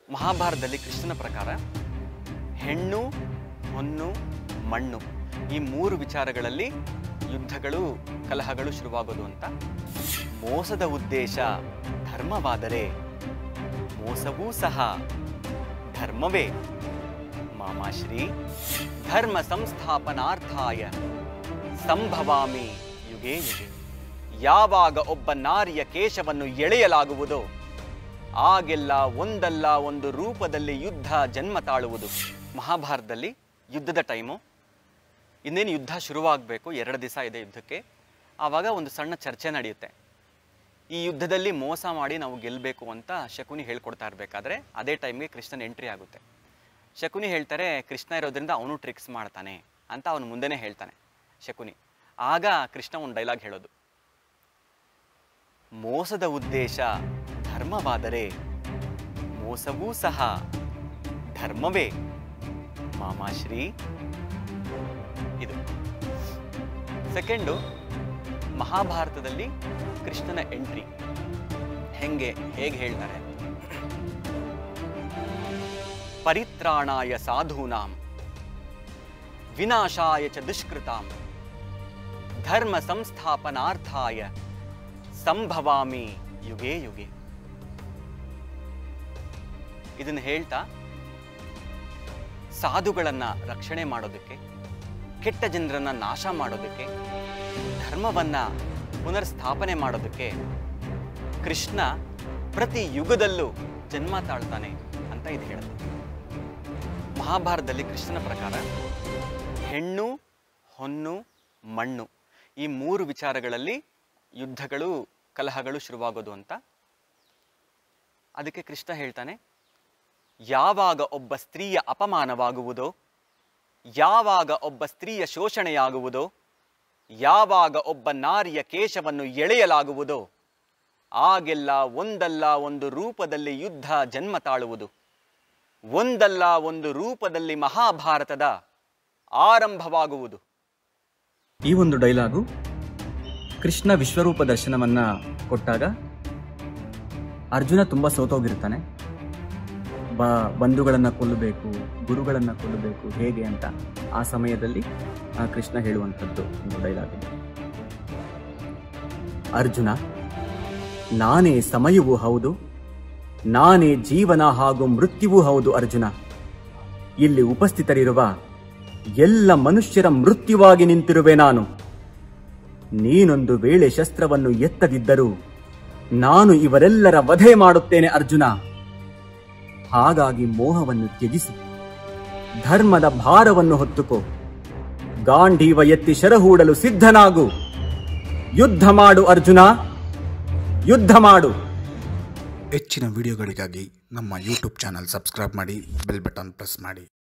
ಮಹಾಭಾರತದಲ್ಲಿ ಕೃಷ್ಣನ ಪ್ರಕಾರ ಹೆಣ್ಣು ಹೊನ್ನು ಮಣ್ಣು ಈ ಮೂರು ವಿಚಾರಗಳಲ್ಲಿ ಯುದ್ಧಗಳು ಕಲಹಗಳು ಶುರುವಾಗೋದು ಅಂತ ಮೋಸದ ಉದ್ದೇಶ ಧರ್ಮವಾದರೆ ಮೋಸವೂ ಸಹ ಧರ್ಮವೇ ಮಾಮಾಶ್ರೀ ಧರ್ಮ ಸಂಸ್ಥಾಪನಾರ್ಥಾಯ ಸಂಭವಾಮಿ ಯುಗೇ ಯುಗೆ ಯಾವಾಗ ಒಬ್ಬ ನಾರಿಯ ಕೇಶವನ್ನು ಎಳೆಯಲಾಗುವುದೋ ಆಗೆಲ್ಲ ಒಂದಲ್ಲ ಒಂದು ರೂಪದಲ್ಲಿ ಯುದ್ಧ ಜನ್ಮ ತಾಳುವುದು ಮಹಾಭಾರತದಲ್ಲಿ ಯುದ್ಧದ ಟೈಮು ಇನ್ನೇನು ಯುದ್ಧ ಶುರುವಾಗಬೇಕು ಎರಡು ದಿವಸ ಇದೆ ಯುದ್ಧಕ್ಕೆ ಆವಾಗ ಒಂದು ಸಣ್ಣ ಚರ್ಚೆ ನಡೆಯುತ್ತೆ ಈ ಯುದ್ಧದಲ್ಲಿ ಮೋಸ ಮಾಡಿ ನಾವು ಗೆಲ್ಲಬೇಕು ಅಂತ ಶಕುನಿ ಹೇಳ್ಕೊಡ್ತಾ ಇರಬೇಕಾದ್ರೆ ಅದೇ ಟೈಮ್ಗೆ ಕೃಷ್ಣನ ಎಂಟ್ರಿ ಆಗುತ್ತೆ ಶಕುನಿ ಹೇಳ್ತಾರೆ ಕೃಷ್ಣ ಇರೋದ್ರಿಂದ ಅವನು ಟ್ರಿಕ್ಸ್ ಮಾಡ್ತಾನೆ ಅಂತ ಅವನು ಮುಂದೆನೇ ಹೇಳ್ತಾನೆ ಶಕುನಿ ಆಗ ಕೃಷ್ಣ ಒಂದು ಡೈಲಾಗ್ ಹೇಳೋದು ಮೋಸದ ಉದ್ದೇಶ ಧರ್ಮವಾದರೆ ಮೋಸವೂ ಸಹ ಧರ್ಮವೇ ಮಾಮಾಶ್ರೀ ಇದು ಸೆಕೆಂಡು ಮಹಾಭಾರತದಲ್ಲಿ ಕೃಷ್ಣನ ಎಂಟ್ರಿ ಹೆಂಗೆ ಹೇಗೆ ಹೇಳ್ತಾರೆ ಪರಿತ್ರಾಣಾಯ ಸಾಧೂನಾಂ ವಿನಾಶಾಯ ಚ ದುಷ್ಕೃತಾಂ ಧರ್ಮ ಸಂಸ್ಥಾಪನಾರ್ಥಾಯ ಸಂಭವಾಮಿ ಯುಗೇ ಯುಗೆ ಇದನ್ನು ಹೇಳ್ತಾ ಸಾಧುಗಳನ್ನ ರಕ್ಷಣೆ ಮಾಡೋದಕ್ಕೆ ಕೆಟ್ಟ ಜನರನ್ನ ನಾಶ ಮಾಡೋದಕ್ಕೆ ಧರ್ಮವನ್ನ ಪುನರ್ಸ್ಥಾಪನೆ ಮಾಡೋದಕ್ಕೆ ಕೃಷ್ಣ ಪ್ರತಿ ಯುಗದಲ್ಲೂ ಜನ್ಮ ತಾಳ್ತಾನೆ ಅಂತ ಇದು ಹೇಳುತ್ತೆ ಮಹಾಭಾರತದಲ್ಲಿ ಕೃಷ್ಣನ ಪ್ರಕಾರ ಹೆಣ್ಣು ಹೊನ್ನು ಮಣ್ಣು ಈ ಮೂರು ವಿಚಾರಗಳಲ್ಲಿ ಯುದ್ಧಗಳು ಕಲಹಗಳು ಶುರುವಾಗೋದು ಅಂತ ಅದಕ್ಕೆ ಕೃಷ್ಣ ಹೇಳ್ತಾನೆ ಯಾವಾಗ ಒಬ್ಬ ಸ್ತ್ರೀಯ ಅಪಮಾನವಾಗುವುದೋ ಯಾವಾಗ ಒಬ್ಬ ಸ್ತ್ರೀಯ ಶೋಷಣೆಯಾಗುವುದೋ ಯಾವಾಗ ಒಬ್ಬ ನಾರಿಯ ಕೇಶವನ್ನು ಎಳೆಯಲಾಗುವುದೋ ಆಗೆಲ್ಲ ಒಂದಲ್ಲ ಒಂದು ರೂಪದಲ್ಲಿ ಯುದ್ಧ ಜನ್ಮ ತಾಳುವುದು ಒಂದಲ್ಲ ಒಂದು ರೂಪದಲ್ಲಿ ಮಹಾಭಾರತದ ಆರಂಭವಾಗುವುದು ಈ ಒಂದು ಡೈಲಾಗು ಕೃಷ್ಣ ವಿಶ್ವರೂಪ ದರ್ಶನವನ್ನ ಕೊಟ್ಟಾಗ ಅರ್ಜುನ ತುಂಬ ಸೋತೋಗಿರ್ತಾನೆ ಬ ಬಂಧುಗಳನ್ನು ಕೊಲ್ಲಬೇಕು ಗುರುಗಳನ್ನು ಕೊಲ್ಲಬೇಕು ಹೇಗೆ ಅಂತ ಆ ಸಮಯದಲ್ಲಿ ಆ ಕೃಷ್ಣ ಹೇಳುವಂಥದ್ದು ಒಂದು ಡೈಲಾಗ್ ಇದೆ ಅರ್ಜುನ ನಾನೇ ಸಮಯವೂ ಹೌದು ನಾನೇ ಜೀವನ ಹಾಗೂ ಮೃತ್ಯುವೂ ಹೌದು ಅರ್ಜುನ ಇಲ್ಲಿ ಉಪಸ್ಥಿತರಿರುವ ಎಲ್ಲ ಮನುಷ್ಯರ ಮೃತ್ಯುವಾಗಿ ನಿಂತಿರುವೆ ನಾನು ನೀನೊಂದು ವೇಳೆ ಶಸ್ತ್ರವನ್ನು ಎತ್ತದಿದ್ದರೂ ನಾನು ಇವರೆಲ್ಲರ ವಧೆ ಮಾಡುತ್ತೇನೆ ಅರ್ಜುನ ಹಾಗಾಗಿ ಮೋಹವನ್ನು ತ್ಯಜಿಸಿ ಧರ್ಮದ ಭಾರವನ್ನು ಹೊತ್ತುಕೋ ಗಾಂಧೀವ ಎತ್ತಿ ಶರಹೂಡಲು ಸಿದ್ಧನಾಗು ಯುದ್ಧ ಮಾಡು ಅರ್ಜುನ ಯುದ್ಧ ಮಾಡು ಹೆಚ್ಚಿನ ವಿಡಿಯೋಗಳಿಗಾಗಿ ನಮ್ಮ ಯೂಟ್ಯೂಬ್ ಚಾನಲ್ ಸಬ್ಸ್ಕ್ರೈಬ್ ಮಾಡಿ ಬೆಲ್ ಬಟನ್ ಪ್ರೆಸ್ ಮಾಡಿ